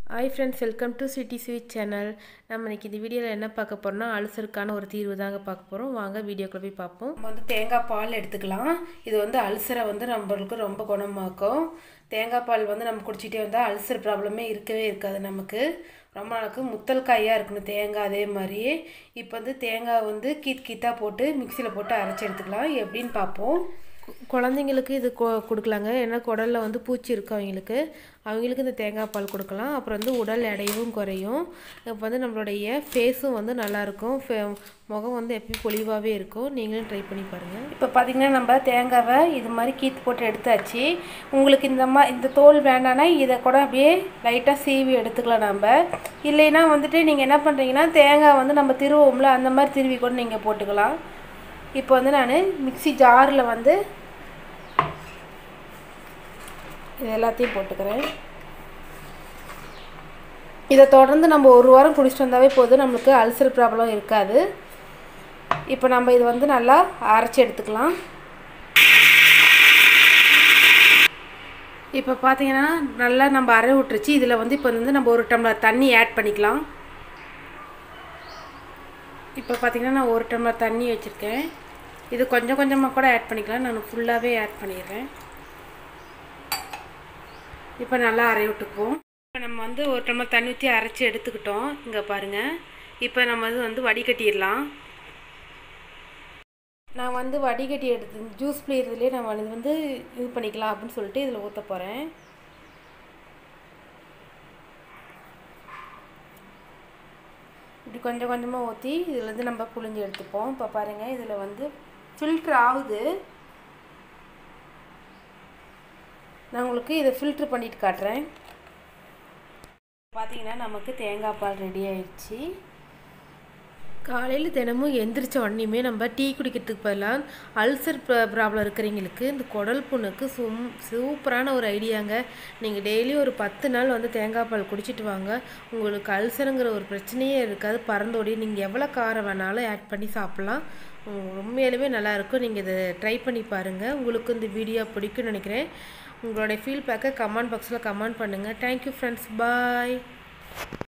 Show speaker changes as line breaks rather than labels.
hi friends welcome to city sweet channel நம்ம இன்னைக்கு இந்த வீடியோவில் என்ன பார்க்க போகிறோம்னா அல்சருக்கான ஒரு தீர்வு தாங்க பார்க்க போகிறோம் வாங்க வீடியோக்குள்ள போய் பார்ப்போம் நம்ம வந்து தேங்காய் பால் எடுத்துக்கலாம் இது வந்து அல்சரை வந்து நம்மளுக்கு ரொம்ப குணமாக்கும் தேங்காய் பால் வந்து நம்ம குடிச்சிட்டே வந்தால் அல்சர் ப்ராப்ளமே இருக்கவே இருக்காது நமக்கு ரொம்ப நாளுக்கு முத்தல் காயாக இருக்கணும் தேங்காய் அதே மாதிரி இப்போ வந்து தேங்காய் வந்து கீத் கீத்தாக போட்டு மிக்சியில் போட்டு அரைச்சி எடுத்துக்கலாம் எப்படின்னு பார்ப்போம் குழந்தைங்களுக்கு இது கொ கொடுக்கலாங்க ஏன்னா குடலில் வந்து பூச்சி இருக்கும் அவங்களுக்கு அவங்களுக்கு இந்த தேங்காய் பால் கொடுக்கலாம் அப்புறம் வந்து உடல் எடையும் குறையும் இப்போ வந்து நம்மளுடைய ஃபேஸும் வந்து நல்லாயிருக்கும் ஃபே முகம் வந்து எப்பயும் பொலிவாகவே இருக்கும் நீங்களும் ட்ரை பண்ணி பாருங்கள் இப்போ பார்த்திங்கன்னா நம்ம தேங்காவை இது மாதிரி கீத்து போட்டு எடுத்தாச்சு உங்களுக்கு இந்த மா இந்த தோல் வேண்டாம்னா இதை கூட அப்படியே லைட்டாக சீவி எடுத்துக்கலாம் நம்ம இல்லைன்னா வந்துட்டு நீங்கள் என்ன பண்ணுறீங்கன்னா தேங்காய் வந்து நம்ம திருவோம்ல அந்த மாதிரி திருவி கூட நீங்கள் போட்டுக்கலாம் இப்போ வந்து நான் மிக்சி ஜாரில் வந்து இது எல்லாத்தையும் போட்டுக்கிறேன் இதை தொடர்ந்து நம்ம ஒரு வாரம் குடிச்சிட்டு வந்தாவே போதும் நம்மளுக்கு அல்சர் ப்ராப்ளம் இருக்காது இப்போ நம்ம இது வந்து நல்லா அரைச்சி எடுத்துக்கலாம் இப்போ பார்த்தீங்கன்னா நல்லா நம்ம அரை விட்டுருச்சு இதில் வந்து இப்போ வந்து நம்ம ஒரு டம்ளர் தண்ணி ஆட் பண்ணிக்கலாம் இப்போ பார்த்தீங்கன்னா நான் ஒரு டம்ளர் தண்ணி வச்சுருக்கேன் இது கொஞ்சம் கொஞ்சமாக கூட ஆட் பண்ணிக்கலாம் நான் ஃபுல்லாகவே ஆட் பண்ணிடுறேன் இப்போ நல்லா அரை விட்டுக்குவோம் இப்போ நம்ம வந்து ஒரு டம்ளர் தண்ணி ஊற்றி அரைச்சி எடுத்துக்கிட்டோம் இங்கே பாருங்கள் இப்போ நம்ம இது வந்து வடிகட்டிடலாம் நான் வந்து வடிகட்டி எடுத்து ஜூஸ் பிளேயர்துலேயே நம்ம இது வந்து இது பண்ணிக்கலாம் அப்படின்னு சொல்லிட்டு இதில் ஊற்ற போகிறேன் இப்படி கொஞ்சம் கொஞ்சமாக ஊற்றி இதில் வந்து நம்ம புழிஞ்சு எடுத்துப்போம் இப்போ பாருங்கள் இதில் வந்து ஃபில்ட்ரு ஆகுது நான் உங்களுக்கு இதை ஃபில்ட்ரு பண்ணிட்டு காட்டுறேன் பார்த்தீங்கன்னா நமக்கு தேங்காய் பால் ரெடி ஆயிடுச்சு காலையில் தினமும் எந்திரிச்ச உடனேயுமே நம்ம டீ குடிக்கிறதுக்கு பதிலாக அல்சர் ப்ராப்ளம் இருக்கிறவங்களுக்கு இந்த குடல் புண்ணுக்கு சும் சூப்பரான ஒரு ஐடியாங்க நீங்கள் டெய்லி ஒரு பத்து நாள் வந்து தேங்காய் பால் குடிச்சிட்டு வாங்க உங்களுக்கு அல்சருங்கிற ஒரு பிரச்சனையே இருக்காது பறந்தோடி நீங்கள் எவ்வளோ காரம் வேணாலும் ஆட் பண்ணி சாப்பிட்லாம் உண்மையிலுமே நல்லாயிருக்கும் நீங்கள் இதை ட்ரை பண்ணி பாருங்கள் உங்களுக்கு இந்த வீடியோ பிடிக்கும்னு நினைக்கிறேன் உங்களுடைய ஃபீட்பேக்கை கமெண்ட் பாக்ஸில் கமெண்ட் பண்ணுங்கள் தேங்க்யூ ஃப்ரெண்ட்ஸ் பாய்